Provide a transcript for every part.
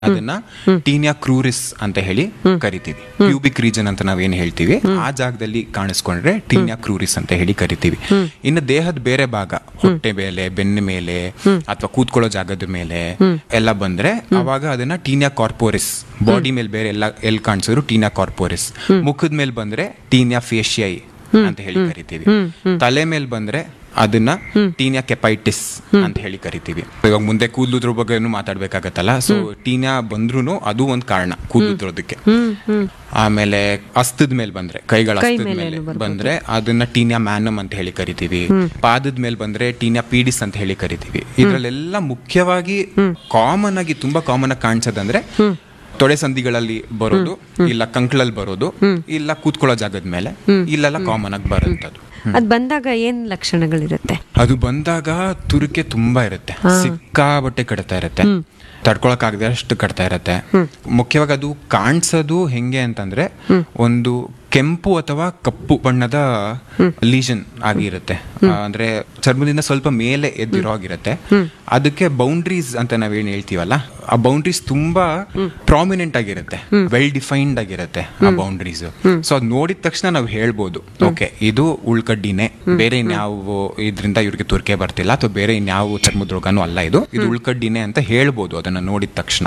ಅದನ್ನ ಟೀನಿಯಾ ಕ್ರೂರಿಸ್ ಅಂತ ಹೇಳಿ ಕರಿತೀವಿ ಪ್ಯೂಬಿಕ್ ರೀಜನ್ ಅಂತ ನಾವೇನ್ ಹೇಳ್ತೀವಿ ಆ ಜಾಗದಲ್ಲಿ ಕಾಣಿಸ್ಕೊಂಡ್ರೆ ಟೀನಿಯಾ ಕ್ರೂರಿಸ್ ಅಂತ ಹೇಳಿ ಕರಿತೀವಿ ಇನ್ನು ದೇಹದ ಬೇರೆ ಭಾಗ ಹೊಟ್ಟೆ ಮೇಲೆ ಬೆನ್ನ ಮೇಲೆ ಅಥವಾ ಕೂತ್ಕೊಳ್ಳೋ ಜಾಗದ ಮೇಲೆ ಎಲ್ಲ ಬಂದ್ರೆ ಅವಾಗ ಅದನ್ನ ಟೀನಿಯಾ ಕಾರ್ಪೋರಿಸ್ ಬಾಡಿ ಮೇಲೆ ಬೇರೆ ಎಲ್ಲ ಎಲ್ಲಿ ಕಾಣಿಸಿದ್ರು ಟೀನಿಯಾ ಕಾರ್ಪೋರಿಸ್ ಮುಖದ ಮೇಲೆ ಬಂದ್ರೆ ಟೀನಿಯಾ ಫೇಶಿಯೈ ಅಂತ ಹೇಳಿ ಕರಿತೀವಿ ತಲೆ ಮೇಲೆ ಬಂದ್ರೆ ಅದನ್ನ ಟೀನಿಯಾ ಕೆಪೈಟಿಸ್ ಅಂತ ಹೇಳಿ ಕರಿತೀವಿ ಇವಾಗ ಮುಂದೆ ಕೂದಲುದ್ರ ಬಗ್ಗೆ ಮಾತಾಡ್ಬೇಕಾಗತ್ತಲ್ಲ ಸೊ ಟೀನಿಯಾ ಬಂದ್ರೂ ಅದು ಒಂದ್ ಕಾರಣ ಕೂದಲುದ್ರೋದಕ್ಕೆ ಆಮೇಲೆ ಅಸ್ತದ ಮೇಲೆ ಬಂದ್ರೆ ಕೈಗಳ ಅಸ್ತದ ಮೇಲೆ ಬಂದ್ರೆ ಅದನ್ನ ಟೀನಿಯಾ ಮ್ಯಾನಮ್ ಅಂತ ಹೇಳಿ ಕರಿತೀವಿ ಪಾದದ ಮೇಲೆ ಬಂದ್ರೆ ಟೀನಿಯಾ ಪೀಡಿಸ್ ಅಂತ ಹೇಳಿ ಕರಿತೀವಿ ಇದ್ರಲ್ಲೆಲ್ಲ ಮುಖ್ಯವಾಗಿ ಕಾಮನ್ ಆಗಿ ತುಂಬಾ ಕಾಮನ್ ಆಗಿ ಕಾಣಿಸೋದಂದ್ರೆ ತೊಡೆ ಸಂಧಿಗಳಲ್ಲಿ ಬರೋದು ಇಲ್ಲ ಕಂಕ್ಳಲ್ಲಿ ಬರೋದು ಇಲ್ಲ ಕೂತ್ಕೊಳ್ಳೋ ಜಾಗದ ಮೇಲೆ ಇಲ್ಲೆಲ್ಲ ಕಾಮನ್ ಆಗಿ ಬರುತ್ತದು ಅದ್ ಬಂದಾಗ ಏನ್ ಲಕ್ಷಣಗಳಿರುತ್ತೆ ಅದು ಬಂದಾಗ ತುರಿಕೆ ತುಂಬಾ ಇರುತ್ತೆ ಸಿಕ್ಕಾಬಟ್ಟೆ ಕಡ್ತಾ ಇರುತ್ತೆ ತಡ್ಕೊಳಕ್ ಆಗದೆ ಅಷ್ಟು ಕಟ್ತಾ ಇರತ್ತೆ ಮುಖ್ಯವಾಗಿ ಅದು ಕಾಣಿಸೋದು ಹೆಂಗೆ ಅಂತಂದ್ರೆ ಒಂದು ಕೆಂಪು ಅಥವಾ ಕಪ್ಪು ಬಣ್ಣದ ಲೀಷನ್ ಆಗಿರುತ್ತೆ ಆ, ಅಂದ್ರೆ ಚರ್ಮದಿಂದ ಸ್ವಲ್ಪ ಮೇಲೆ ಎದ್ದಿರೋ ಆಗಿರುತ್ತೆ ಅದಕ್ಕೆ ಬೌಂಡ್ರೀಸ್ ಅಂತ ನಾವೇನ್ ಹೇಳ್ತೀವಲ್ಲ ಆ ಬೌಂಡ್ರೀಸ್ ತುಂಬಾ ಪ್ರಾಮಿನೆಂಟ್ ಆಗಿರುತ್ತೆ ವೆಲ್ ಡಿಫೈನ್ಡ್ ಆಗಿರುತ್ತೆ ಆ ಬೌಂಡ್ರೀಸ್ ಸೊ ಅದ್ ನೋಡಿದ ತಕ್ಷಣ ನಾವು ಹೇಳ್ಬೋದು ಓಕೆ ಇದು ಉಳ್ಕಡ್ಡಿನೇ ಬೇರೆ ಇನ್ಯಾವ ಇದರಿಂದ ಇವ್ರಿಗೆ ತುರ್ಕೆ ಬರ್ತಿಲ್ಲ ಅಥವಾ ಬೇರೆ ಇನ್ಯಾವ ಚರ್ಮದ ರೋಗನೂ ಅಲ್ಲ ಇದು ಇದು ಉಳ್ಕಡ್ಡಿನೇ ಅಂತ ಹೇಳ್ಬೋದು ಅದನ್ನ ನೋಡಿದ ತಕ್ಷಣ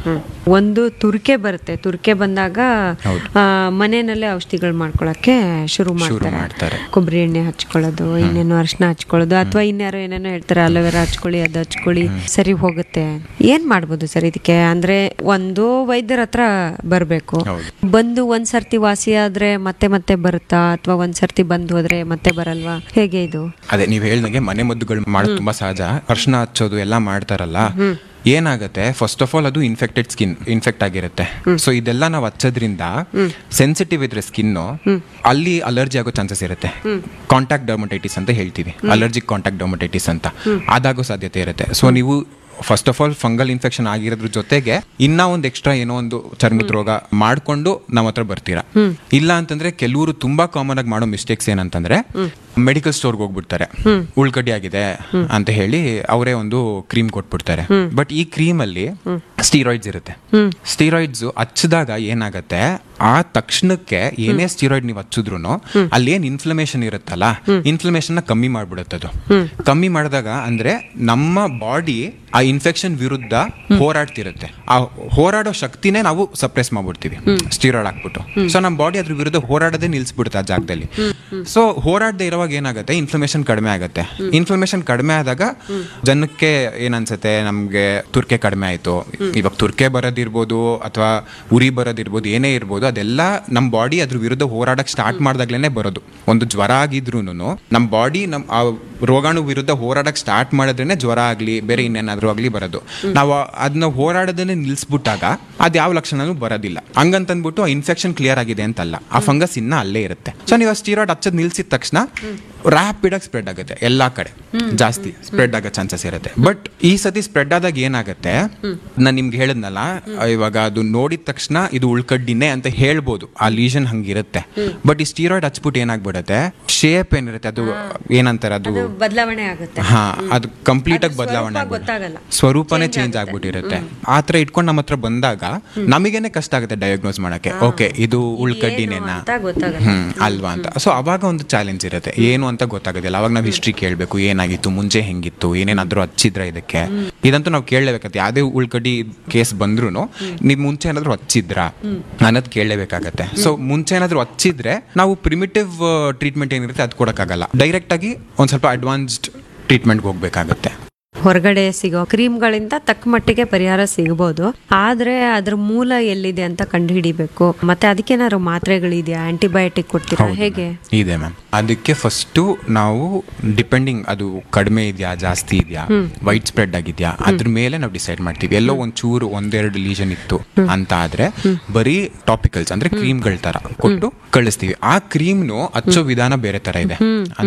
ಒಂದು ತುರ್ಕೆ ಬರುತ್ತೆ ತುರ್ಕೆ ಬಂದಾಗ ಹೌದು. ಆ, ಮನೆಯಲ್ಲೇ ಔಷಧಿಗಳು ಮಾಡ್ಕೊಳಕ್ಕೆ ಶುರು ಶುರು ಮಾಡ್ತಾರೆ ಮಾಡ್ತಾರೆ ಕೊಬ್ಬರಿ ಎಣ್ಣೆ ಹಚ್ಕೊಳ್ಳೋದು ಇನ್ನೇನು ಅರ್ಶನ ಹಚ್ಕೊಳ್ಳೋದು ಅಥವಾ ಇನ್ಯಾರೋ ಏನೇನೋ ಹೇಳ್ತಾರೆ ಅಲೋವೆರಾ ಹಚ್ಕೊಳ್ಳಿ ಅದು ಹಚ್ಕೊಳ್ಳಿ ಸರಿ ಹೋಗುತ್ತೆ ಏನ್ ಮಾಡ್ಬೋದು ಸರ್ ಇದಕ್ಕೆ ಅಂದ್ರೆ ಒಂದು ವೈದ್ಯರ ಹತ್ರ ಬರ್ಬೇಕು ಹೌದು. ಬಂದು ಒಂದ್ ಸರ್ತಿ ವಾಸಿ ಆದ್ರೆ ಮತ್ತೆ ಮತ್ತೆ ಬರುತ್ತಾ ಅಥವಾ ಒಂದ್ ಸರ್ತಿ ಬಂದು ಹೋದ್ರೆ ಮತ್ತೆ ಬರಲ್ವಾ ಹೇಗೆ ಇದು ಅದೇ ನೀವ್ ಹೇಳ್ದಂಗೆ ಮನೆ ಮದ್ದುಗಳು ಮಾಡೋದು ತುಂಬಾ ಸಹಜ ಅರ್ಶನ ಹಚ್ಚೋದು ಎಲ್ಲ ಮಾಡ್ತಾರಲ್ಲ ಏನಾಗುತ್ತೆ ಫಸ್ಟ್ ಆಫ್ ಆಲ್ ಅದು ಇನ್ಫೆಕ್ಟೆಡ್ ಸ್ಕಿನ್ ಇನ್ಫೆಕ್ಟ್ ಆಗಿರುತ್ತೆ ಸೊ ಇದೆಲ್ಲ ನಾವು ಹಚ್ಚೋದ್ರಿಂದ ಸೆನ್ಸಿಟಿವ್ ಇದ್ರೆ ಸ್ಕಿನ್ ಅಲ್ಲಿ ಅಲರ್ಜಿ ಆಗೋ ಚಾನ್ಸಸ್ ಇರುತ್ತೆ ಕಾಂಟ್ಯಾಕ್ಟ್ ಡರ್ಮಟೈಟಿಸ್ ಅಂತ ಹೇಳ್ತೀವಿ ಅಲರ್ಜಿಕ್ ಕಾಂಟ್ಯಾಕ್ಟ್ ಡರ್ಮಟೈಟಿಸ್ ಅಂತ ಅದಾಗೋ ಸಾಧ್ಯತೆ ಇರುತ್ತೆ ಸೊ ನೀವು first of all fungal infection ಆಗಿರೋದ್ರ ಜೊತೆಗೆ ಇನ್ನ ಒಂದು ಎಕ್ಸ್ಟ್ರಾ ಏನೋ ಒಂದು ಚರ್ಮದ ರೋಗ ಮಾಡ್ಕೊಂಡು ನಮ್ಮ ಹತ್ರ ಬರ್ತೀರಾ ಇಲ್ಲ ಅಂತಂದ್ರೆ ಕೆಲವರು ತುಂಬಾ ಕಾಮನ್ ಆಗಿ ಮಾಡೋ ಮಿಸ್ಟೇಕ್ಸ್ ಏನಂತಂದ್ರೆ ಮೆಡಿಕಲ್ ಸ್ಟೋರ್ಗೆ ಹೋಗ್ಬಿಡ್ತಾರೆ ಉಳ್ಕಡ್ಡಿ ಆಗಿದೆ ಅಂತ ಹೇಳಿ ಅವರೇ ಒಂದು ಕ್ರೀಮ್ ಕೊಟ್ಬಿಡ್ತಾರೆ ಬಟ್ ಈ ಕ್ರೀಮ್ ಅಲ್ಲಿ ಸ್ಟೀರಾಯ್ಡ್ಸ್ ಇರುತ್ತೆ ಸ್ಟೀರಾಯ್ಡ್ಸ್ ಹಚ್ಚಿದಾಗ ಏನಾಗತ್ತೆ ಆ ತಕ್ಷಣಕ್ಕೆ ಏನೇ ಸ್ಟೀರಾಯ್ಡ್ ನೀವು ಹಚ್ಚಿದ್ರು ಅಲ್ಲಿ ಏನ್ ಇನ್ಫ್ಲಮೇಷನ್ ಇರುತ್ತಲ್ಲ ಇನ್ಫ್ಲಮೇಷನ್ ನ ಕಮ್ಮಿ ಮಾಡ್ಬಿಡುತ್ತೆ ಅದು ಕಮ್ಮಿ ಮಾಡಿದಾಗ ಅಂದ್ರೆ ನಮ್ಮ ಬಾಡಿ ಆ ಇನ್ಫೆಕ್ಷನ್ ವಿರುದ್ಧ ಹೋರಾಡ್ತಿರುತ್ತೆ ಆ ಹೋರಾಡೋ ಶಕ್ತಿನೇ ನಾವು ಸಪ್ರೆಸ್ ಮಾಡ್ಬಿಡ್ತೀವಿ ಸ್ಟೀರಾಯ್ಡ್ ಹಾಕ್ಬಿಟ್ಟು ಸೊ ನಮ್ಮ ಬಾಡಿ ಅದ್ರ ವಿರುದ್ಧ ಹೋರಾಡೋದೇ ನಿಲ್ಸ್ಬಿಡುತ್ತೆ ಆ ಜಾಗದಲ್ಲಿ ಸೊ ಹೋರಾಡದೆ ಇರುವಾಗ ಏನಾಗುತ್ತೆ ಇನ್ಫ್ಲಮೇಷನ್ ಕಡಿಮೆ ಆಗುತ್ತೆ ಇನ್ಫ್ಲಮೇಷನ್ ಕಡಿಮೆ ಆದಾಗ ಜನಕ್ಕೆ ಏನನ್ಸುತ್ತೆ ನಮ್ಗೆ ತುರ್ಕೆ ಕಡಿಮೆ ಆಯ್ತು ಇವಾಗ ತುರ್ಕೆ ಬರೋದಿರ್ಬೋದು ಅಥವಾ ಉರಿ ಬರೋದಿರ್ಬೋದು ಏನೇ ಇರ್ಬೋದು ಅದೆಲ್ಲ ನಮ್ಮ ಬಾಡಿ ಅದ್ರ ವಿರುದ್ಧ ಹೋರಾಡಕ್ ಸ್ಟಾರ್ಟ್ ಮಾಡ್ದಾಗ್ಲೇನೆ ಬರೋದು ಒಂದು ಜ್ವರ ಆಗಿದ್ರು ನಮ್ಮ ಬಾಡಿ ನಮ್ ಆ ರೋಗಾಣು ವಿರುದ್ಧ ಹೋರಾಡಕ್ ಸ್ಟಾರ್ಟ್ ಮಾಡಿದ್ರೇನೆ ಜ್ವರ ಆಗ್ಲಿ ಬೇರೆ ಇನ್ನೇನಾದ್ರೂ ಆಗ್ಲಿ ಬರೋದು ನಾವು ಅದನ್ನ ಹೋರಾಡೋದನ್ನೇ ನಿಲ್ಸ್ಬಿಟ್ಟಾಗ ಅದ್ ಯಾವ ಲಕ್ಷಣನೂ ಬರೋದಿಲ್ಲ ಹಂಗಂತಂದ್ಬಿಟ್ಟು ಆ ಇನ್ಫೆಕ್ಷನ್ ಕ್ಲಿಯರ್ ಆಗಿದೆ ಅಂತಲ್ಲ ಆ ಫಂಗಸ್ ಇನ್ನ ಅಲ್ಲೇ ಇರುತ್ತೆ ಸೊ ನೀವು ಸ್ಟೀರಾಯ್ಡ್ ಹಚ್ಚೋದ್ ನಿಲ್ಸಿದ ತಕ್ಷಣ ರ್ಯಾಪಿಡ್ ಆಗಿ ಸ್ಪ್ರೆಡ್ ಆಗುತ್ತೆ ಎಲ್ಲಾ ಕಡೆ ಜಾಸ್ತಿ ಸ್ಪ್ರೆಡ್ ಆಗೋ ಚಾನ್ಸಸ್ ಇರುತ್ತೆ ಬಟ್ ಈ ಸತಿ ಸ್ಪ್ರೆಡ್ ಆದಾಗ ಏನಾಗುತ್ತೆ ನಾನು ನಿಮ್ಗೆ ಹೇಳಿದ್ನಲ್ಲ ಇವಾಗ ಅದು ನೋಡಿದ ತಕ್ಷಣ ಇದು ಉಳ್ಕಡ್ಡಿನೇ ಅಂತ ಹೇಳ್ಬೋದು ಆ ಲೀಷನ್ ಹಂಗಿರುತ್ತೆ ಬಟ್ ಈ ಸ್ಟೀರಾಯ್ಡ್ ಹಚ್ಬಿಟ್ಟು ಏನಾಗ್ಬಿಡುತ್ತೆ ಶೇಪ್ ಏನಿರುತ್ತೆ ಅದು ಏನಂತಾರೆ ಅದು ಬದಲಾವಣೆ ಆಗುತ್ತೆ ಹಾ ಅದು ಕಂಪ್ಲೀಟ್ ಆಗಿ ಬದಲಾವಣೆ ಸ್ವರೂಪ ಗೊತ್ತಾಗಲ್ಲ. ಸ್ವರೂಪನೇ ಚೇಂಜ್ ಆಗ್ಬಿಟ್ಟಿರುತ್ತೆ ಆ ತರ ಇಟ್ಕೊಂಡು ನಮ್ಮ ಹತ್ರ ಬಂದಾಗ ನಮಗೇನೆ ಕಷ್ಟ ಆಗುತ್ತೆ ಡಯಾಗ್ನೋಸ್ ಮಾಡಕ್ಕೆ ಓಕೆ ಇದು ಉಳ್ಕಡ್ಡಿನೇನಾ ಅಂತ ಗೊತ್ತಾಗಲ್ಲ ಹ್ಮ್ ಅಲ್ವಾ ಅಂತ ಸೊ ಅವಾಗ ಒಂದು ಚಾಲೆಂಜ್ ಇರುತ್ತೆ ಏನು ಅಂತ ಗೊತ್ತಾಗೋದಿಲ್ಲ ಅವಾಗ ನಾವು ಹಿಸ್ಟ್ರಿ ಕೇಳಬೇಕು ಏನಾಗಿತ್ತು ಮುಂಚೆ ಹೆಂಗಿತ್ತು ಏನೇನಾದ್ರೂ ಹಚ್ಚಿದ್ರ ಇದಕ್ಕೆ ಇದಂತೂ ನಾವು ಕೇಳಲೇಬೇಕಾಗತ್ತೆ ಯಾವುದೇ ಉಳ್ಕಡ್ಡಿ ಕೇಸ್ ಬಂದ್ರು ನೀವು ಮುಂಚೆ ಏನಾದ್ರು ಹಚ್ಚಿದ್ರಾ ಅನ್ನೋದು ಕೇಳಲೇಬೇಕಾಗತ್ತೆ ಸೊ ಮುಂಚೆ ಏನಾದ್ರು ಹಚ್ಚಿದ್ರೆ ನಾವು ಪ್ರಿಮಿಟಿವ್ ಟ್ರೀಟ್ಮೆಂಟ್ ಏನಿರುತ್ತೆ ಅದು ಕೊಡಕ್ಕಾಗಲ್ಲ ಡೈರೆಕ್ಟ್ ಆಗಿ ಒಂದ್ ಸ್ವಲ್ಪ ಅಡ್ವಾನ್ಸ್ಡ್ ಟ್ರೀಟ್ಮೆಂಟ್ಗೆ ಹೋಗ್ಬೇಕಾಗತ್ತೆ ಹೊರಗಡೆ ಸಿಗೋ ಕ್ರೀಮ್ಗಳಿಂದ ತಕ್ಕ ಮಟ್ಟಿಗೆ ಪರಿಹಾರ ಸಿಗಬಹುದು ಆದ್ರೆ ಅದ್ರ ಮೂಲ ಎಲ್ಲಿದೆ ಅಂತ ಕಂಡುಹಿಡಿಬೇಕು ಮತ್ತೆ ಅದಕ್ಕೇನಾದ್ರು ಮಾತ್ರೆಗಳಿದೆಯಾ ಆಂಟಿಬಯೋಟಿಕ್ ಕೊಡ್ತೀರಾ ಹೇಗೆ ಇದೆ ಮ್ಯಾಮ್ ಅದಕ್ಕೆ ಫಸ್ಟು ನಾವು ಡಿಪೆಂಡಿಂಗ್ ಅದು ಕಡಿಮೆ ಇದೆಯಾ ಜಾಸ್ತಿ ಇದೆಯಾ ವೈಟ್ ಸ್ಪ್ರೆಡ್ ಆಗಿದೆಯಾ ಅದ್ರ ಮೇಲೆ ನಾವು ಡಿಸೈಡ್ ಮಾಡ್ತೀವಿ ಎಲ್ಲೋ ಒಂದ್ ಚೂರು ಒಂದೆರಡು ಲೀಷನ್ ಇತ್ತು ಅಂತ ಆದ್ರೆ ಬರೀ ಟಾಪಿಕಲ್ಸ್ ಅಂದ್ರೆ ಕ್ರೀಮ್ಗಳ ತರ ಕೊಟ್ಟು ಕಳಿಸ್ತೀವಿ ಆ ಕ್ರೀಮ್ನು ಹಚ್ಚೋ ವಿಧಾನ ಬೇರೆ ತರ ಇದೆ ಅಂದ್ರೆ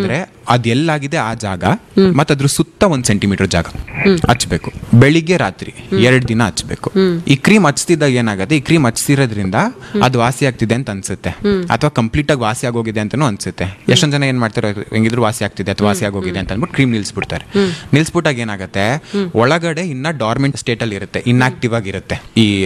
ಅದೆಲ್ಲಾಗಿದೆ ಆ ಜಾಗ ಮತ್ತೆ ಅದ್ರ ಸುತ್ತ ಒಂದ್ ಸೆಂಟಿಮೀಟರ್ ಜಾಗ ಹಚ್ಬೇಕು ಬೆಳಿಗ್ಗೆ ರಾತ್ರಿ ಎರಡ್ ದಿನ ಹಚ್ಬೇಕು ಈ ಕ್ರೀಮ್ ಹಚ್ತಿದ್ದಾಗ ಏನಾಗುತ್ತೆ ಈ ಕ್ರೀಮ್ ಹಚ್ತಿರೋದ್ರಿಂದ ಅದು ವಾಸಿ ಆಗ್ತಿದೆ ಅಂತ ಅನ್ಸುತ್ತೆ ಅಥವಾ ಕಂಪ್ಲೀಟ್ ಆಗಿ ವಾಸಿ ಆಗೋಗಿದೆ ಅಂತಾನು ಅನ್ಸುತ್ತೆ ಎಷ್ಟೊಂದ್ ಜನ ಏನ್ ಮಾಡ್ತಾರೆ ಹೆಂಗಿದ್ರು ವಾಸಿ ಆಗ್ತಿದೆ ಅಥವಾ ವಾಸಿ ಆಗೋಗಿದೆ ಅಂತ ಅಂದ್ಬಿಟ್ಟು ಕ್ರೀಮ್ ನಿಲ್ಸ್ಬಿಡ್ತಾರೆ ನಿಲ್ಸ್ಬಿಟ್ಟಾಗ ಏನಾಗುತ್ತೆ ಒಳಗಡೆ ಇನ್ನ ಡಾರ್ಮೆಂಟ್ ಸ್ಟೇಟ್ ಅಲ್ಲಿ ಇರುತ್ತೆ ಇನ್ಆಕ್ಟಿವ್ ಆಗಿರುತ್ತೆ ಈ